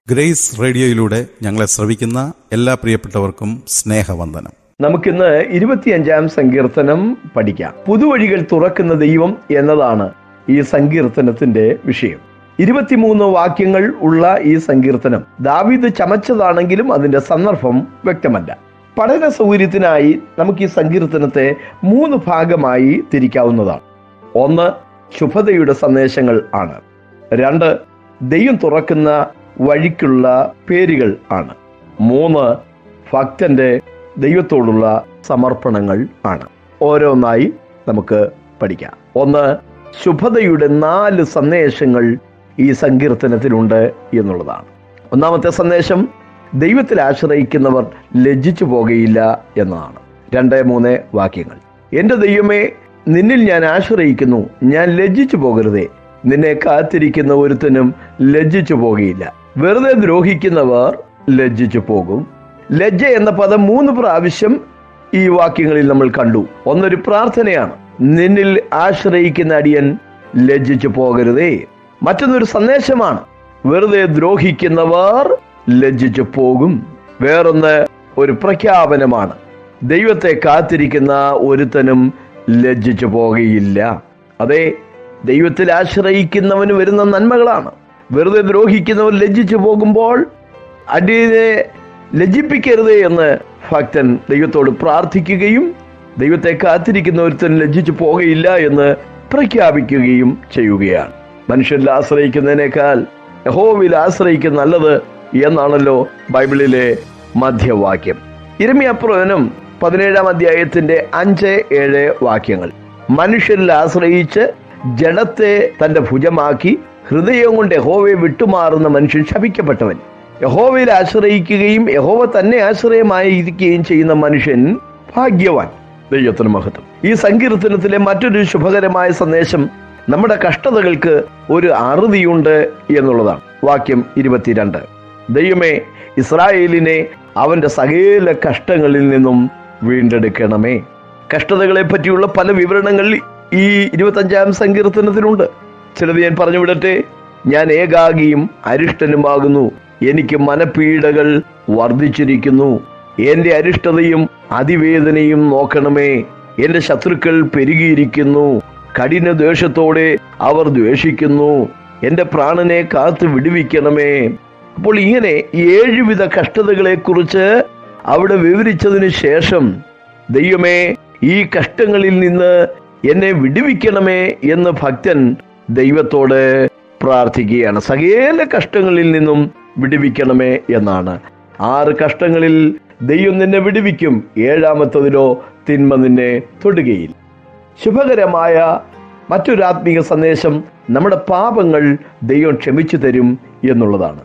grace റേഡിയോയിലൂടെ ഞങ്ങളെ ശ്രവിക്കുന്ന എല്ലാ പ്രിയപ്പെട്ടവർക്കും സ്നേഹവന്ദനം നമുക്കിന്ന് ഇരുപത്തിയഞ്ചാം സങ്കീർത്തനം പഠിക്കാം പുതുവഴികൾ തുറക്കുന്ന ദൈവം എന്നതാണ് ഈ സങ്കീർത്തനത്തിന്റെ വിഷയം ഇരുപത്തിമൂന്ന് വാക്യങ്ങൾ ഉള്ള ഈ സങ്കീർത്തനം ദാവീദ് ചമച്ചതാണെങ്കിലും അതിന്റെ സന്ദർഭം വ്യക്തമല്ല പഠന സൗകര്യത്തിനായി നമുക്ക് ഈ സങ്കീർത്തനത്തെ മൂന്ന് ഭാഗമായി തിരിക്കാവുന്നതാണ് ഒന്ന് ശുഭതയുടെ സന്ദേശങ്ങൾ ആണ് രണ്ട് ദൈവം തുറക്കുന്ന വഴിക്കുള്ള പേരുകൾ ആണ് മൂന്ന് ഭക്തന്റെ ദൈവത്തോടുള്ള സമർപ്പണങ്ങൾ ആണ് ഓരോന്നായി നമുക്ക് പഠിക്കാം ഒന്ന് ശുഭതയുടെ നാല് സന്ദേശങ്ങൾ ഈ സങ്കീർത്തനത്തിലുണ്ട് എന്നുള്ളതാണ് ഒന്നാമത്തെ സന്ദേശം ദൈവത്തിൽ ആശ്രയിക്കുന്നവർ ലജ്ജിച്ചു പോകുകയില്ല എന്നതാണ് രണ്ട് മൂന്ന് വാക്യങ്ങൾ എന്റെ ദൈവമേ നിന്നിൽ ഞാൻ ആശ്രയിക്കുന്നു ഞാൻ ലജ്ജിച്ചു പോകരുതേ നിന്നെ കാത്തിരിക്കുന്ന ഒരുത്തനും ലജ്ജിച്ചു പോകുകയില്ല വെറുതെ ദ്രോഹിക്കുന്നവർ ലജ്ജിച്ചു പോകും ലജ്ജ എന്ന പദം മൂന്ന് പ്രാവശ്യം ഈ വാക്യങ്ങളിൽ നമ്മൾ കണ്ടു ഒന്നൊരു പ്രാർത്ഥനയാണ് നിന്നിൽ ആശ്രയിക്കുന്ന അടിയൻ ലജ്ജിച്ചു പോകരുതേ മറ്റൊന്നൊരു സന്ദേശമാണ് വെറുതെ ദ്രോഹിക്കുന്നവർ ലജ്ജിച്ചു പോകും വേറൊന്ന് ഒരു പ്രഖ്യാപനമാണ് ദൈവത്തെ കാത്തിരിക്കുന്ന ഒരുത്തനും ലജ്ജിച്ചു പോകുകയില്ല അതെ ദൈവത്തിൽ ആശ്രയിക്കുന്നവന് വരുന്ന നന്മകളാണ് വെറുതെ ദ്രോഹിക്കുന്നവർ ലജ്ജിച്ചു പോകുമ്പോൾ അടിയനെ ലജ്ജിപ്പിക്കരുതേ എന്ന് ഭക്തൻ ദൈവത്തോട് പ്രാർത്ഥിക്കുകയും ദൈവത്തെ കാത്തിരിക്കുന്ന ഒരുത്തൻ ലജ്ജിച്ചു പോകുകയില്ല എന്ന് പ്രഖ്യാപിക്കുകയും ചെയ്യുകയാണ് മനുഷ്യരിൽ ആശ്രയിക്കുന്നതിനേക്കാൾ യഹോവിൽ ആശ്രയിക്കുന്ന നല്ലത് എന്നാണല്ലോ ബൈബിളിലെ മധ്യവാക്യം ഇരമിയപ്രവനം പതിനേഴാം അധ്യായത്തിന്റെ അഞ്ച് ഏഴ് വാക്യങ്ങൾ മനുഷ്യരിൽ ആശ്രയിച്ച് ജഡത്തെ തന്റെ ഭുജമാക്കി ഹൃദയം കൊണ്ട് യഹോവയെ വിട്ടുമാറുന്ന മനുഷ്യൻ ശപിക്കപ്പെട്ടവൻ യഹോവയിൽ ആശ്രയിക്കുകയും യഹോവ തന്നെ ആശ്രയമായി ഇരിക്കുകയും ചെയ്യുന്ന മനുഷ്യൻ ഭാഗ്യവാൻ ദൈവത്തിന് മഹത്വം ഈ സങ്കീർത്തനത്തിലെ മറ്റൊരു ശുഭകരമായ സന്ദേശം നമ്മുടെ കഷ്ടതകൾക്ക് ഒരു അറുതിയുണ്ട് എന്നുള്ളതാണ് വാക്യം ഇരുപത്തിരണ്ട് ദൈവമേ ഇസ്രായേലിനെ അവന്റെ സകല കഷ്ടങ്ങളിൽ നിന്നും വീണ്ടെടുക്കണമേ കഷ്ടതകളെ പറ്റിയുള്ള പല വിവരണങ്ങൾ ഈ ഇരുപത്തഞ്ചാം സങ്കീർത്തനത്തിലുണ്ട് ചിലത് ഞാൻ പറഞ്ഞു വിടട്ടെ ഞാൻ ഏകാഗിയും അരിഷ്ടനുമാകുന്നു എനിക്ക് മനപീഡകൾ വർദ്ധിച്ചിരിക്കുന്നു എന്റെ അരിഷ്ടതയും അതിവേദനയും നോക്കണമേ എന്റെ ശത്രുക്കൾ പെരുകിയിരിക്കുന്നു കഠിന ദ്വേഷത്തോടെ അവർ ദ്വേഷിക്കുന്നു എന്റെ പ്രാണനെ കാത്തു വിടുവിക്കണമേ അപ്പോൾ ഇങ്ങനെ ഏഴുവിധ കഷ്ടതകളെ കുറിച്ച് അവിടെ വിവരിച്ചതിന് ശേഷം ദൈവമേ ഈ കഷ്ടങ്ങളിൽ നിന്ന് എന്നെ വിടുവിക്കണമേ എന്ന് ഭക്തൻ ദൈവത്തോട് പ്രാർത്ഥിക്കുകയാണ് സകല കഷ്ടങ്ങളിൽ നിന്നും വിടുവിക്കണമേ എന്നാണ് ആറ് കഷ്ടങ്ങളിൽ ദൈവം നിന്നെ വിടുവിക്കും ഏഴാമത്തതിലോ തിന്മ നിന്നെ തൊടുകയില്ല ശുഭകരമായ മറ്റൊരു ആത്മീക സന്ദേശം നമ്മുടെ പാപങ്ങൾ ദൈവം ക്ഷമിച്ചു തരും എന്നുള്ളതാണ്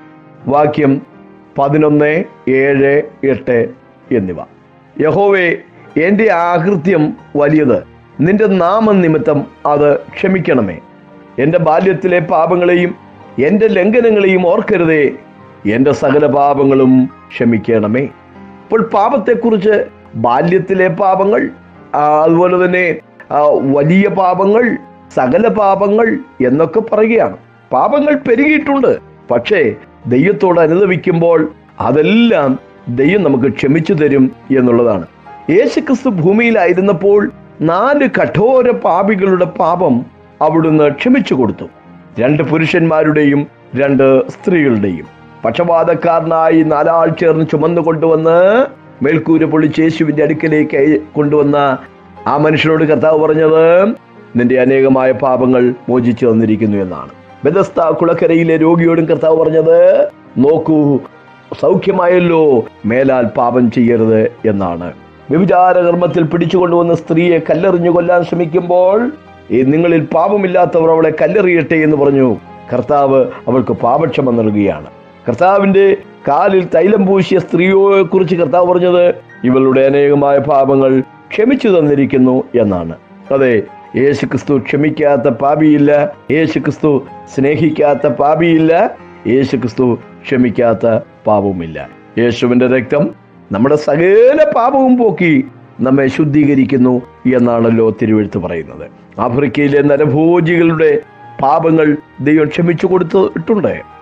വാക്യം പതിനൊന്ന് ഏഴ് എട്ട് എന്നിവ യഹോവേ എന്റെ ആകൃത്യം വലിയത് നിന്റെ നാമനിമിത്തം അത് ക്ഷമിക്കണമേ എന്റെ ബാല്യത്തിലെ പാപങ്ങളെയും എന്റെ ലംഘനങ്ങളെയും ഓർക്കരുതേ എന്റെ സകല പാപങ്ങളും ക്ഷമിക്കണമേ ഇപ്പോൾ പാപത്തെക്കുറിച്ച് ബാല്യത്തിലെ പാപങ്ങൾ ആ, അതുപോലെ തന്നെ ആ, വലിയ പാപങ്ങൾ സകല പാപങ്ങൾ എന്നൊക്കെ പറയുകയാണ് പാപങ്ങൾ പെരുകിയിട്ടുണ്ട് പക്ഷേ ദൈവത്തോട് അനുദവിക്കുമ്പോൾ അതെല്ലാം ദൈവം നമുക്ക് ക്ഷമിച്ചു തരും എന്നുള്ളതാണ് യേശുക്രിസ്തു ഭൂമിയിലായിരുന്നപ്പോൾ നാല് കഠോര പാപികളുടെ പാപം അവിടുന്ന് ക്ഷമിച്ചു കൊടുത്തു രണ്ട് പുരുഷന്മാരുടെയും രണ്ട് സ്ത്രീകളുടെയും പക്ഷപാതക്കാരനായി നാലാൾ ചേർന്ന് ചുമന്നു കൊണ്ടുവന്ന് മേൽക്കൂര പൊളിച്ച് യേശുവിന്റെ അടുക്കലേക്ക് അയ- കൊണ്ടുവന്ന ആ മനുഷ്യനോട് കർത്താവ് പറഞ്ഞത് നിന്റെ അനേകമായ പാപങ്ങൾ മോചിച്ചു തന്നിരിക്കുന്നു എന്നാണ് ബെദസ്ത കുളക്കരയിലെ രോഗിയോടും കർത്താവ് പറഞ്ഞത് നോക്കൂ സൗഖ്യമായല്ലോ മേലാൽ പാപം ചെയ്യരുത് എന്നാണ് വ്യഭിചാര കർമ്മത്തിൽ പിടിച്ചുകൊണ്ടുവന്ന സ്ത്രീയെ കല്ലെറിഞ്ഞു കൊല്ലാൻ ശ്രമിക്കുമ്പോൾ ഈ നിങ്ങളിൽ പാപമില്ലാത്തവർ അവളെ കല്ലെറിയട്ടെ എന്ന് പറഞ്ഞു കർത്താവ് അവൾക്ക് പാപക്ഷമ നൽകുകയാണ് കർത്താവിന്റെ കാലിൽ തൈലം പൂശിയ സ്ത്രീയെ കുറിച്ച് കർത്താവ് പറഞ്ഞത് ഇവളുടെ അനേകമായ പാപങ്ങൾ ക്ഷമിച്ചു തന്നിരിക്കുന്നു എന്നാണ് അതെ യേശു ക്രിസ്തു ക്ഷമിക്കാത്ത പാപിയില്ല യേശു ക്രിസ്തു സ്നേഹിക്കാത്ത പാപിയില്ല യേശു ക്രിസ്തു ക്ഷമിക്കാത്ത പാപവുമില്ല യേശുവിന്റെ രക്തം നമ്മുടെ സകല പാപവും പോക്കി നമ്മെ ശുദ്ധീകരിക്കുന്നു എന്നാണല്ലോ തിരുവെഴുത്ത് പറയുന്നത് ആഫ്രിക്കയിലെ നരഭോജികളുടെ പാപങ്ങൾ ദൈവം ക്ഷമിച്ചു കൊടുത്തിട്ടുണ്ട്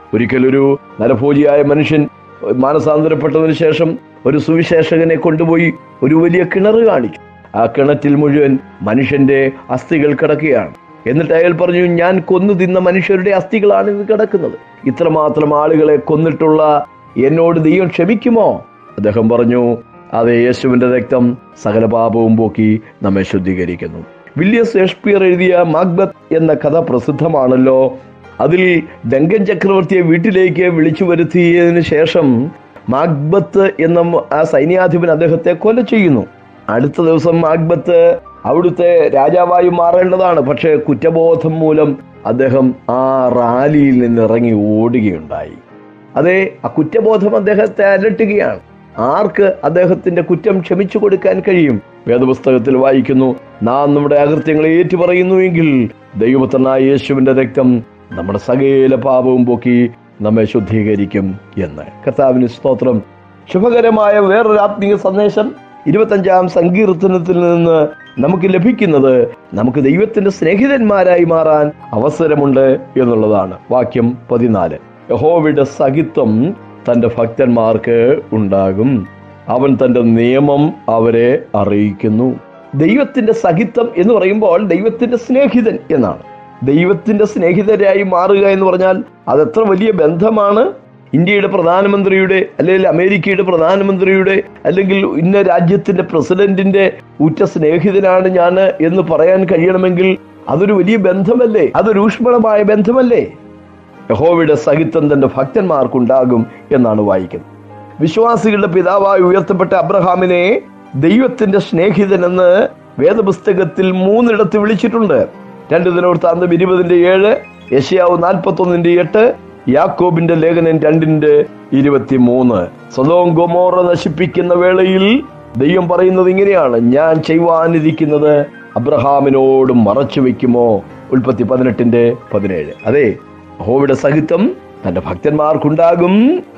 ഒരിക്കലൊരു നരഭോജിയായ മനുഷ്യൻ മാനസാന്തരപ്പെട്ടതിന് ശേഷം ഒരു സുവിശേഷകനെ കൊണ്ടുപോയി ഒരു വലിയ കിണർ കാണിച്ചു ആ കിണറ്റിൽ മുഴുവൻ മനുഷ്യന്റെ അസ്ഥികൾ കിടക്കുകയാണ് എന്നിട്ട് അയാൾ പറഞ്ഞു ഞാൻ കൊന്നു തിന്ന മനുഷ്യരുടെ അസ്ഥികളാണ് ഇത് കിടക്കുന്നത് ഇത്രമാത്രം ആളുകളെ കൊന്നിട്ടുള്ള എന്നോട് ദൈവം ക്ഷമിക്കുമോ അദ്ദേഹം പറഞ്ഞു അതെ യേശുവിന്റെ രക്തം സകല പാപവും പോക്കി നമ്മെ ശുദ്ധീകരിക്കുന്നു വില്യസ് ഷേക്സ്പിയർ എഴുതിയ മാഗ്ബത്ത് എന്ന കഥ പ്രസിദ്ധമാണല്ലോ അതിൽ ഡങ്കൻ ചക്രവർത്തിയെ വീട്ടിലേക്ക് വിളിച്ചു വരുത്തിയതിനു ശേഷം മാഗ്ബത്ത് എന്ന ആ സൈന്യാധിപൻ അദ്ദേഹത്തെ കൊല ചെയ്യുന്നു അടുത്ത ദിവസം മാഗ്ബത്ത് അവിടുത്തെ രാജാവായി മാറേണ്ടതാണ് പക്ഷേ കുറ്റബോധം മൂലം അദ്ദേഹം ആ റാലിയിൽ നിന്ന് ഇറങ്ങി ഓടുകയുണ്ടായി അതെ ആ കുറ്റബോധം അദ്ദേഹത്തെ അലട്ടുകയാണ് ആർക്ക് അദ്ദേഹത്തിന്റെ കുറ്റം ക്ഷമിച്ചു കൊടുക്കാൻ കഴിയും വേദപുസ്തകത്തിൽ വായിക്കുന്നു നാം നമ്മുടെ അകൃത്യങ്ങളെ ഏറ്റുപറയുന്നു എങ്കിൽ ദൈവത്തനായ യേശുവിന്റെ രക്തം നമ്മുടെ സകല പാപവും പോക്കി നമ്മെ ശുദ്ധീകരിക്കും എന്ന് കർത്താവിന് സ്തോത്രം ശുഭകരമായ വേറൊരു ആത്മീയ സന്ദേശം ഇരുപത്തഞ്ചാം സങ്കീർത്തനത്തിൽ നിന്ന് നമുക്ക് ലഭിക്കുന്നത് നമുക്ക് ദൈവത്തിന്റെ സ്നേഹിതന്മാരായി മാറാൻ അവസരമുണ്ട് എന്നുള്ളതാണ് വാക്യം പതിനാല് യഹോവയുടെ സഹിത്വം തന്റെ ഭക്തന്മാർക്ക് ഉണ്ടാകും അവൻ തന്റെ നിയമം അവരെ അറിയിക്കുന്നു ദൈവത്തിന്റെ സഹിത്വം എന്ന് പറയുമ്പോൾ ദൈവത്തിന്റെ സ്നേഹിതൻ എന്നാണ് ദൈവത്തിന്റെ സ്നേഹിതരായി മാറുക എന്ന് പറഞ്ഞാൽ അത് എത്ര വലിയ ബന്ധമാണ് ഇന്ത്യയുടെ പ്രധാനമന്ത്രിയുടെ അല്ലെങ്കിൽ അമേരിക്കയുടെ പ്രധാനമന്ത്രിയുടെ അല്ലെങ്കിൽ ഇന്ന രാജ്യത്തിന്റെ പ്രസിഡന്റിന്റെ ഉറ്റ സ്നേഹിതനാണ് ഞാൻ എന്ന് പറയാൻ കഴിയണമെങ്കിൽ അതൊരു വലിയ ബന്ധമല്ലേ അതൊരു ഊഷ്മളമായ ബന്ധമല്ലേ യഹോവയുടെ സഹിത്വം തന്റെ ഭക്തന്മാർക്കുണ്ടാകും എന്നാണ് വായിക്കുന്നത് വിശ്വാസികളുടെ പിതാവായി ഉയർത്തപ്പെട്ട അബ്രഹാമിനെ ദൈവത്തിന്റെ സ്നേഹിതൻ എന്ന് വേദപുസ്തകത്തിൽ മൂന്നിടത്ത് വിളിച്ചിട്ടുണ്ട് രണ്ട് ദിനവൃത്താന്തം ഇരുപതിന്റെ ഏഴ് യശയാവ് നാൽപ്പത്തി ഒന്നിന്റെ എട്ട് യാക്കോബിന്റെ ലേഖനം രണ്ടിന്റെ ഇരുപത്തി മൂന്ന് സ്വതവും ഗൊമോറ നശിപ്പിക്കുന്ന വേളയിൽ ദൈവം പറയുന്നത് ഇങ്ങനെയാണ് ഞാൻ ചെയ്യുവാനിരിക്കുന്നത് അബ്രഹാമിനോട് മറച്ചു വെക്കുമോ ഉൽപ്പത്തി പതിനെട്ടിന്റെ പതിനേഴ് അതെ ഹോവിടെ സഹിത്വം തന്റെ ഭക്തന്മാർക്കുണ്ടാകും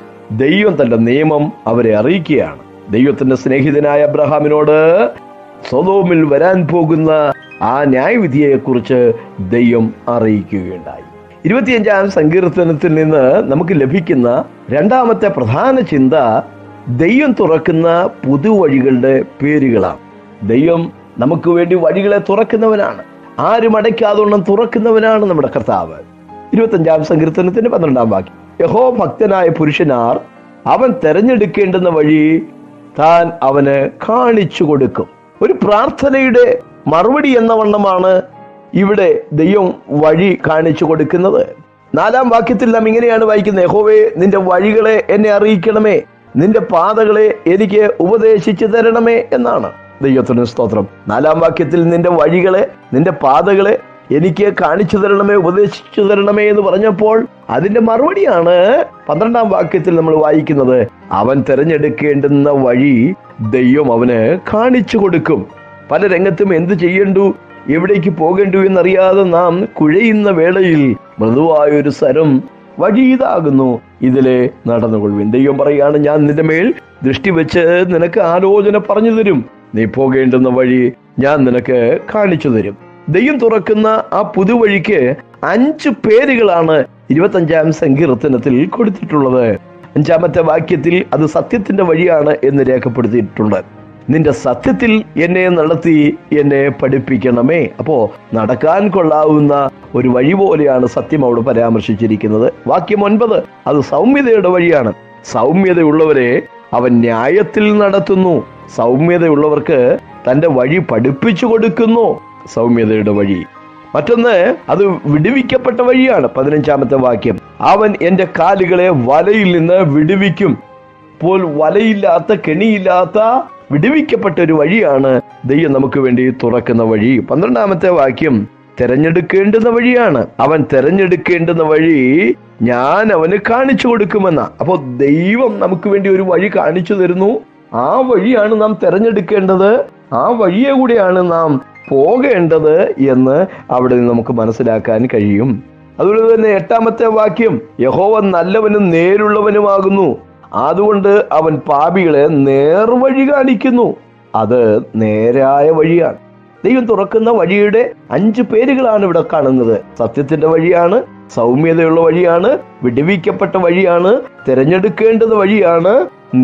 ദൈവം തന്റെ നിയമം അവരെ അറിയിക്കുകയാണ് ദൈവത്തിന്റെ സ്നേഹിതനായ അബ്രഹാമിനോട് സ്വതോമിൽ വരാൻ പോകുന്ന ആ ന്യായവിധിയെ കുറിച്ച് ദൈവം അറിയിക്കുകയുണ്ടായി ഇരുപത്തിയഞ്ചാം സങ്കീർത്തനത്തിൽ നിന്ന് നമുക്ക് ലഭിക്കുന്ന രണ്ടാമത്തെ പ്രധാന ചിന്ത ദൈവം തുറക്കുന്ന പുതുവഴികളുടെ പേരുകളാണ് ദൈവം നമുക്ക് വേണ്ടി വഴികളെ തുറക്കുന്നവനാണ് ആരും അടയ്ക്കാതൊണ്ണം തുറക്കുന്നവനാണ് നമ്മുടെ കർത്താവ് ഇരുപത്തഞ്ചാം സങ്കീർത്തനത്തിന്റെ പന്ത്രണ്ടാം വാക്യം യഹോ ഭക്തനായ പുരുഷനാർ അവൻ തെരഞ്ഞെടുക്കേണ്ടുന്ന വഴി താൻ അവന് കാണിച്ചു കൊടുക്കും ഒരു പ്രാർത്ഥനയുടെ മറുപടി എന്ന വണ്ണമാണ് ഇവിടെ ദൈവം വഴി കാണിച്ചു കൊടുക്കുന്നത് നാലാം വാക്യത്തിൽ നാം ഇങ്ങനെയാണ് വായിക്കുന്നത് യഹോവേ നിന്റെ വഴികളെ എന്നെ അറിയിക്കണമേ നിന്റെ പാതകളെ എനിക്ക് ഉപദേശിച്ചു തരണമേ എന്നാണ് ദൈവത്തിന് സ്തോത്രം നാലാം വാക്യത്തിൽ നിന്റെ വഴികളെ നിന്റെ പാതകളെ എനിക്ക് കാണിച്ചു തരണമേ ഉപദേശിച്ചു തരണമേ എന്ന് പറഞ്ഞപ്പോൾ അതിന്റെ മറുപടിയാണ് പന്ത്രണ്ടാം വാക്യത്തിൽ നമ്മൾ വായിക്കുന്നത് അവൻ തിരഞ്ഞെടുക്കേണ്ടുന്ന വഴി ദൈവം അവന് കാണിച്ചു കൊടുക്കും പല രംഗത്തും എന്ത് ചെയ്യണ്ടു എവിടേക്ക് പോകേണ്ടു എന്നറിയാതെ നാം കുഴയുന്ന വേളയിൽ മൃദുവായൊരു സ്വരം വഴി ഇതാകുന്നു ഇതിലെ നടന്നുകൊള്ളുവിൻ ദൈവം പറയുകയാണ് ഞാൻ നിന്റെ മേൽ ദൃഷ്ടി വെച്ച് നിനക്ക് ആലോചന പറഞ്ഞു തരും നീ പോകേണ്ടുന്ന വഴി ഞാൻ നിനക്ക് കാണിച്ചു തരും ദൈവം തുറക്കുന്ന ആ പുതുവഴിക്ക് അഞ്ച് പേരുകളാണ് ഇരുപത്തഞ്ചാം സങ്കീർത്തനത്തിൽ കൊടുത്തിട്ടുള്ളത് അഞ്ചാമത്തെ വാക്യത്തിൽ അത് സത്യത്തിന്റെ വഴിയാണ് എന്ന് രേഖപ്പെടുത്തിയിട്ടുണ്ട് നിന്റെ സത്യത്തിൽ എന്നെ നടത്തി എന്നെ പഠിപ്പിക്കണമേ അപ്പോ നടക്കാൻ കൊള്ളാവുന്ന ഒരു വഴി പോലെയാണ് സത്യം അവിടെ പരാമർശിച്ചിരിക്കുന്നത് വാക്യം ഒൻപത് അത് സൗമ്യതയുടെ വഴിയാണ് സൗമ്യതയുള്ളവരെ അവൻ ന്യായത്തിൽ നടത്തുന്നു സൗമ്യതയുള്ളവർക്ക് തന്റെ വഴി പഠിപ്പിച്ചു കൊടുക്കുന്നു സൗമ്യതയുടെ വഴി മറ്റൊന്ന് അത് വിടുവിക്കപ്പെട്ട വഴിയാണ് പതിനഞ്ചാമത്തെ വാക്യം അവൻ എന്റെ കാലുകളെ വലയിൽ നിന്ന് വിടുവിക്കും ഇപ്പോൾ വലയില്ലാത്ത കെണിയില്ലാത്ത വിടുവിക്കപ്പെട്ട ഒരു വഴിയാണ് ദൈവം നമുക്ക് വേണ്ടി തുറക്കുന്ന വഴി പന്ത്രണ്ടാമത്തെ വാക്യം തെരഞ്ഞെടുക്കേണ്ടുന്ന വഴിയാണ് അവൻ തെരഞ്ഞെടുക്കേണ്ടുന്ന വഴി ഞാൻ അവന് കാണിച്ചു കൊടുക്കുമെന്ന അപ്പോൾ ദൈവം നമുക്ക് വേണ്ടി ഒരു വഴി കാണിച്ചു തരുന്നു ആ വഴിയാണ് നാം തെരഞ്ഞെടുക്കേണ്ടത് ആ വഴിയെ കൂടെയാണ് നാം പോകേണ്ടത് എന്ന് അവിടെ നിന്ന് നമുക്ക് മനസ്സിലാക്കാൻ കഴിയും അതുപോലെ തന്നെ എട്ടാമത്തെ വാക്യം യഹോവ നല്ലവനും നേരുള്ളവനുമാകുന്നു അതുകൊണ്ട് അവൻ പാപികളെ നേർവഴി കാണിക്കുന്നു അത് നേരായ വഴിയാണ് ദൈവം തുറക്കുന്ന വഴിയുടെ അഞ്ച് പേരുകളാണ് ഇവിടെ കാണുന്നത് സത്യത്തിന്റെ വഴിയാണ് സൗമ്യതയുള്ള വഴിയാണ് വിടുവിക്കപ്പെട്ട വഴിയാണ് തിരഞ്ഞെടുക്കേണ്ടത് വഴിയാണ്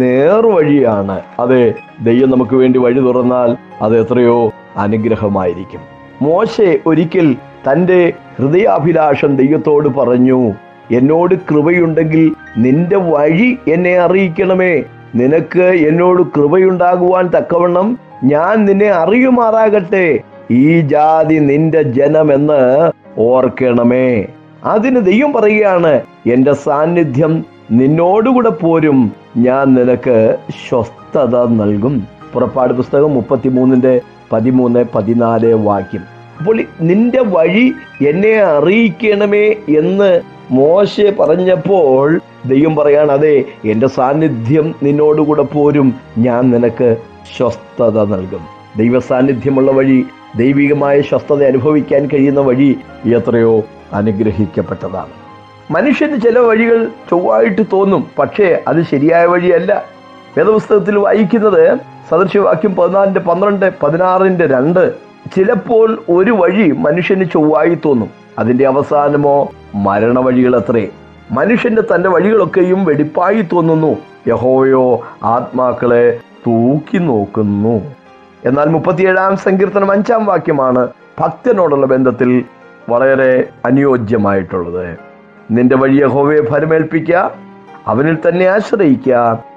നേർവഴിയാണ് അതെ ദൈവം നമുക്ക് വേണ്ടി വഴി തുറന്നാൽ അത് എത്രയോ അനുഗ്രഹമായിരിക്കും മോശെ ഒരിക്കൽ തന്റെ ഹൃദയാഭിലാഷം ദൈവത്തോട് പറഞ്ഞു എന്നോട് കൃപയുണ്ടെങ്കിൽ നിന്റെ വഴി എന്നെ അറിയിക്കണമേ നിനക്ക് എന്നോട് കൃപയുണ്ടാകുവാൻ തക്കവണ്ണം ഞാൻ നിന്നെ അറിയുമാറാകട്ടെ ഈ ജാതി നിന്റെ ജനമെന്ന് ഓർക്കണമേ അതിന് ദൈവം പറയുകയാണ് എന്റെ സാന്നിധ്യം നിന്നോടുകൂടെ പോരും ഞാൻ നിനക്ക് സ്വസ്ഥത നൽകും പുറപ്പാട് പുസ്തകം മുപ്പത്തിമൂന്നിന്റെ പതിമൂന്ന് പതിനാല് വാക്യം അപ്പോൾ നിന്റെ വഴി എന്നെ അറിയിക്കണമേ എന്ന് മോശെ പറഞ്ഞപ്പോൾ ദൈവം പറയാണ് അതെ എന്റെ സാന്നിധ്യം നിന്നോടുകൂടെ പോരും ഞാൻ നിനക്ക് സ്വസ്ഥത നൽകും ദൈവ സാന്നിധ്യമുള്ള വഴി ദൈവികമായ സ്വസ്ഥത അനുഭവിക്കാൻ കഴിയുന്ന വഴി എത്രയോ അനുഗ്രഹിക്കപ്പെട്ടതാണ് മനുഷ്യന് ചില വഴികൾ ചൊവ്വായിട്ട് തോന്നും പക്ഷേ അത് ശരിയായ വഴിയല്ല വേദപുസ്തകത്തിൽ വായിക്കുന്നത് സദൃശ്യവാക്യം പതിനാലിന്റെ പന്ത്രണ്ട് പതിനാറിന്റെ രണ്ട് ചിലപ്പോൾ ഒരു വഴി മനുഷ്യന് ചൊവ്വായി തോന്നും അതിന്റെ അവസാനമോ മരണവഴികൾ അത്രേ മനുഷ്യന്റെ തന്റെ വഴികളൊക്കെയും വെടിപ്പായി തോന്നുന്നു യഹോയോ ആത്മാക്കളെ തൂക്കി നോക്കുന്നു എന്നാൽ മുപ്പത്തിയേഴാം സങ്കീർത്തനം അഞ്ചാം വാക്യമാണ് ഭക്തനോടുള്ള ബന്ധത്തിൽ വളരെ അനുയോജ്യമായിട്ടുള്ളത് നിന്റെ വഴി യഹോവയെ ഫലമേൽപ്പിക്കുക അവനിൽ തന്നെ ആശ്രയിക്കുക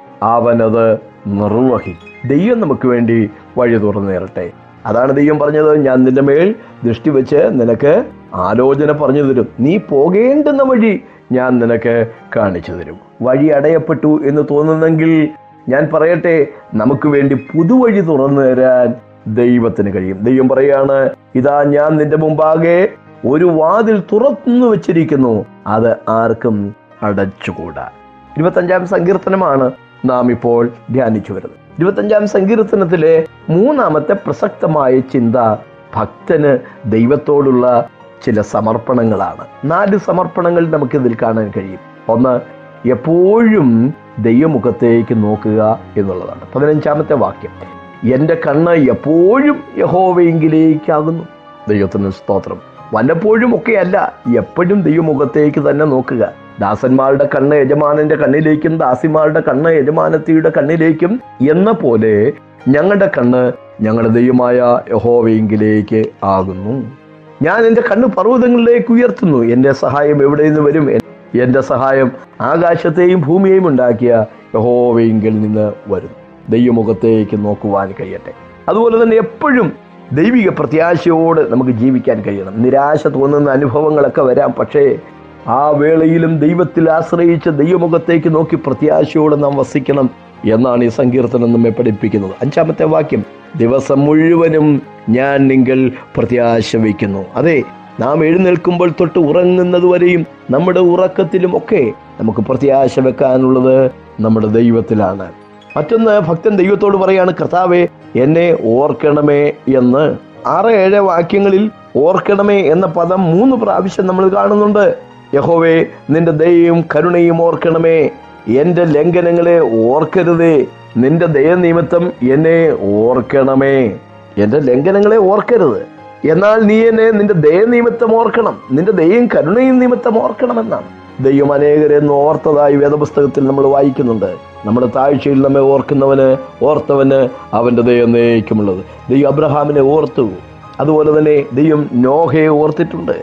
അവനത് നിർവഹിക്കും ദൈവം നമുക്ക് വേണ്ടി വഴി തുറന്നു നേരട്ടെ അതാണ് ദൈവം പറഞ്ഞത് ഞാൻ നിന്റെ മേൽ ദൃഷ്ടി വെച്ച് നിനക്ക് ആലോചന പറഞ്ഞു തരും നീ പോകേണ്ടുന്ന വഴി ഞാൻ നിനക്ക് കാണിച്ചു തരും വഴി അടയപ്പെട്ടു എന്ന് തോന്നുന്നെങ്കിൽ ഞാൻ പറയട്ടെ നമുക്ക് വേണ്ടി പുതുവഴി തുറന്നു തരാൻ ദൈവത്തിന് കഴിയും ദൈവം പറയാണ് ഇതാ ഞാൻ നിന്റെ മുമ്പാകെ ഒരു വാതിൽ തുറന്നു വെച്ചിരിക്കുന്നു അത് ആർക്കും അടച്ചുകൂടാ ഇരുപത്തഞ്ചാം സങ്കീർത്തനമാണ് നാം ഇപ്പോൾ ധ്യാനിച്ചു വരുന്നത് ഇരുപത്തഞ്ചാം സങ്കീർത്തനത്തിലെ മൂന്നാമത്തെ പ്രസക്തമായ ചിന്ത ഭക്തന് ദൈവത്തോടുള്ള ചില സമർപ്പണങ്ങളാണ് നാല് സമർപ്പണങ്ങൾ നമുക്ക് ഇതിൽ കാണാൻ കഴിയും ഒന്ന് എപ്പോഴും ദൈവമുഖത്തേക്ക് നോക്കുക എന്നുള്ളതാണ് പതിനഞ്ചാമത്തെ വാക്യം എന്റെ കണ്ണ് എപ്പോഴും യഹോവയെങ്കിലേക്കാകുന്നു ദൈവത്തിന് സ്തോത്രം വല്ലപ്പോഴും ഒക്കെയല്ല എപ്പോഴും ദൈവമുഖത്തേക്ക് തന്നെ നോക്കുക ദാസന്മാരുടെ കണ്ണ് യജമാനന്റെ കണ്ണിലേക്കും ദാസിമാരുടെ കണ്ണ് യജമാനത്തിയുടെ കണ്ണിലേക്കും എന്ന പോലെ ഞങ്ങളുടെ കണ്ണ് ഞങ്ങളുടെ ദൈവമായ യഹോവയെങ്കിലേക്ക് ആകുന്നു ഞാൻ എൻ്റെ കണ്ണ് പർവ്വതങ്ങളിലേക്ക് ഉയർത്തുന്നു എൻ്റെ സഹായം എവിടെ നിന്ന് വരും എൻ്റെ സഹായം ആകാശത്തെയും ഭൂമിയെയും ഉണ്ടാക്കിയ യഹോവയെങ്കിൽ നിന്ന് വരും ദൈവമുഖത്തേക്ക് നോക്കുവാൻ കഴിയട്ടെ അതുപോലെ തന്നെ എപ്പോഴും ദൈവിക പ്രത്യാശയോട് നമുക്ക് ജീവിക്കാൻ കഴിയണം നിരാശ തോന്നുന്ന അനുഭവങ്ങളൊക്കെ വരാം പക്ഷേ ആ വേളയിലും ദൈവത്തിൽ ആശ്രയിച്ച് ദൈവമുഖത്തേക്ക് നോക്കി പ്രത്യാശയോടെ നാം വസിക്കണം എന്നാണ് ഈ സങ്കീർത്തനം നമ്മെ പഠിപ്പിക്കുന്നത് അഞ്ചാമത്തെ വാക്യം ദിവസം മുഴുവനും ഞാൻ നിങ്ങൾ പ്രത്യാശ വയ്ക്കുന്നു അതെ നാം എഴുന്നേൽക്കുമ്പോൾ തൊട്ട് ഉറങ്ങുന്നത് വരെയും നമ്മുടെ ഉറക്കത്തിലും ഒക്കെ നമുക്ക് പ്രത്യാശ വെക്കാനുള്ളത് നമ്മുടെ ദൈവത്തിലാണ് മറ്റൊന്ന് ഭക്തൻ ദൈവത്തോട് പറയാണ് കർത്താവെ എന്നെ ഓർക്കണമേ എന്ന് ആറ് ഏഴ് വാക്യങ്ങളിൽ ഓർക്കണമേ എന്ന പദം മൂന്ന് പ്രാവശ്യം നമ്മൾ കാണുന്നുണ്ട് യഹോവേ നിന്റെ ദയയും കരുണയും ഓർക്കണമേ എന്റെ ലംഘനങ്ങളെ ഓർക്കരുതേ നിന്റെ ദയനിമിത്തം എന്നെ ഓർക്കണമേ എന്റെ ലംഘനങ്ങളെ ഓർക്കരുത് എന്നാൽ നീ എന്നെ നിന്റെ ദയനിമിത്തം ഓർക്കണം നിന്റെ ദയയും കരുണയും നിമിത്തം ഓർക്കണമെന്നാണ് ദൈവം അനേകരെ ഓർത്തതായി വേദപുസ്തകത്തിൽ നമ്മൾ വായിക്കുന്നുണ്ട് നമ്മുടെ താഴ്ചയിൽ നമ്മെ ഓർക്കുന്നവന് ഓർത്തവന് അവന്റെ ദൈവം നയിക്കുമുള്ളത് ദൈവം അബ്രഹാമിനെ ഓർത്തു അതുപോലെ തന്നെ ദൈവം നോഹയെ ഓർത്തിട്ടുണ്ട്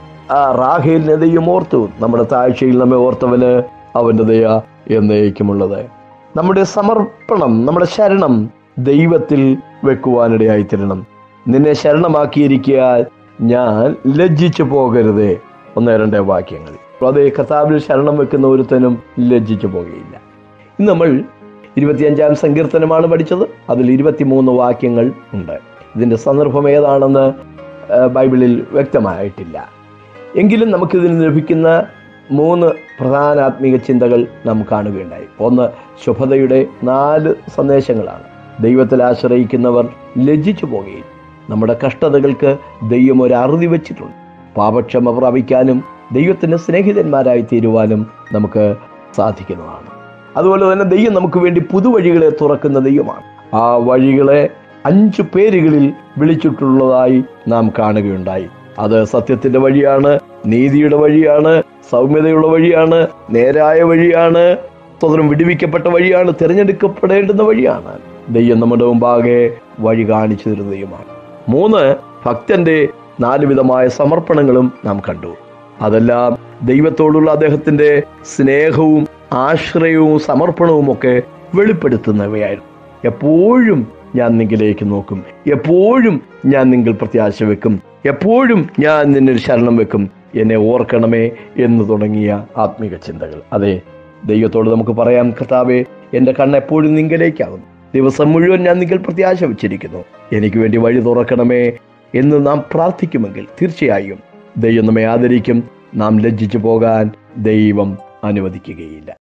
ആ റാഹേലിനെ ദൈവം ഓർത്തു നമ്മുടെ താഴ്ചയിൽ നമ്മെ ഓർത്തവന് അവന്റെ ദയ എന്നേക്കുമുള്ളത് നമ്മുടെ സമർപ്പണം നമ്മുടെ ശരണം ദൈവത്തിൽ വെക്കുവാനിടയായി തീരണം നിന്നെ ശരണമാക്കിയിരിക്കുക ഞാൻ ലജ്ജിച്ചു പോകരുതേ ഒന്ന് രണ്ട് വാക്യങ്ങൾ അതേ കർത്താവിൽ ശരണം വെക്കുന്ന ഒരുത്തനും ലജ്ജിച്ചു പോകുകയില്ല ഇന്ന് നമ്മൾ ഇരുപത്തിയഞ്ചാം സങ്കീർത്തനമാണ് പഠിച്ചത് അതിൽ ഇരുപത്തിമൂന്ന് വാക്യങ്ങൾ ഉണ്ട് ഇതിന്റെ സന്ദർഭം ഏതാണെന്ന് ആ, ബൈബിളിൽ വ്യക്തമായിട്ടില്ല എങ്കിലും നമുക്കിതിൽ ലഭിക്കുന്ന മൂന്ന് പ്രധാന ആത്മീക ചിന്തകൾ നാം കാണുകയുണ്ടായി ഒന്ന് ശുഭതയുടെ നാല് സന്ദേശങ്ങളാണ് ദൈവത്തിൽ ആശ്രയിക്കുന്നവർ ലജ്ജിച്ചു പോകുകയും നമ്മുടെ കഷ്ടതകൾക്ക് ദൈവം ഒരു അറുതി വെച്ചിട്ടുണ്ട് പാപക്ഷമ പ്രാപിക്കാനും ദൈവത്തിന് സ്നേഹിതന്മാരായി തീരുവാനും നമുക്ക് സാധിക്കുന്നതാണ് അതുപോലെ തന്നെ ദൈവം നമുക്ക് വേണ്ടി പുതുവഴികളെ തുറക്കുന്ന ദൈവമാണ് ആ വഴികളെ അഞ്ചു പേരുകളിൽ വിളിച്ചിട്ടുള്ളതായി നാം കാണുകയുണ്ടായി അത് സത്യത്തിന്റെ വഴിയാണ് നീതിയുടെ വഴിയാണ് സൗമ്യതയുള്ള വഴിയാണ് നേരായ വഴിയാണ് സ്വതന്ത്രം വിടുവിക്കപ്പെട്ട വഴിയാണ് തിരഞ്ഞെടുക്കപ്പെടേണ്ടുന്ന വഴിയാണ് ദൈവം നമ്മുടെ മുമ്പാകെ വഴി കാണിച്ചു തരുന്ന ദൈവമാണ് മൂന്ന് ഭക്തന്റെ നാലുവിധമായ സമർപ്പണങ്ങളും നാം കണ്ടു അതെല്ലാം ദൈവത്തോടുള്ള അദ്ദേഹത്തിന്റെ സ്നേഹവും ആശ്രയവും സമർപ്പണവും ഒക്കെ വെളിപ്പെടുത്തുന്നവയായിരുന്നു എപ്പോഴും ഞാൻ നിങ്കിലേക്ക് നോക്കും എപ്പോഴും ഞാൻ നിങ്ങൾ പ്രത്യാശ വെക്കും എപ്പോഴും ഞാൻ നിന്നിൽ ശരണം വെക്കും എന്നെ ഓർക്കണമേ എന്ന് തുടങ്ങിയ ആത്മീക ചിന്തകൾ അതെ ദൈവത്തോട് നമുക്ക് പറയാം കർത്താവെ എൻ്റെ കണ്ണ് എപ്പോഴും നിങ്കലേക്കാകും ദിവസം മുഴുവൻ ഞാൻ നിങ്ങൾ പ്രത്യാശ വെച്ചിരിക്കുന്നു എനിക്ക് വേണ്ടി വഴി തുറക്കണമേ എന്ന് നാം പ്രാർത്ഥിക്കുമെങ്കിൽ തീർച്ചയായും ദൈവം നമ്മെ ആദരിക്കും നാം ലജ്ജിച്ചു പോകാൻ ദൈവം അനുവദിക്കുകയില്ല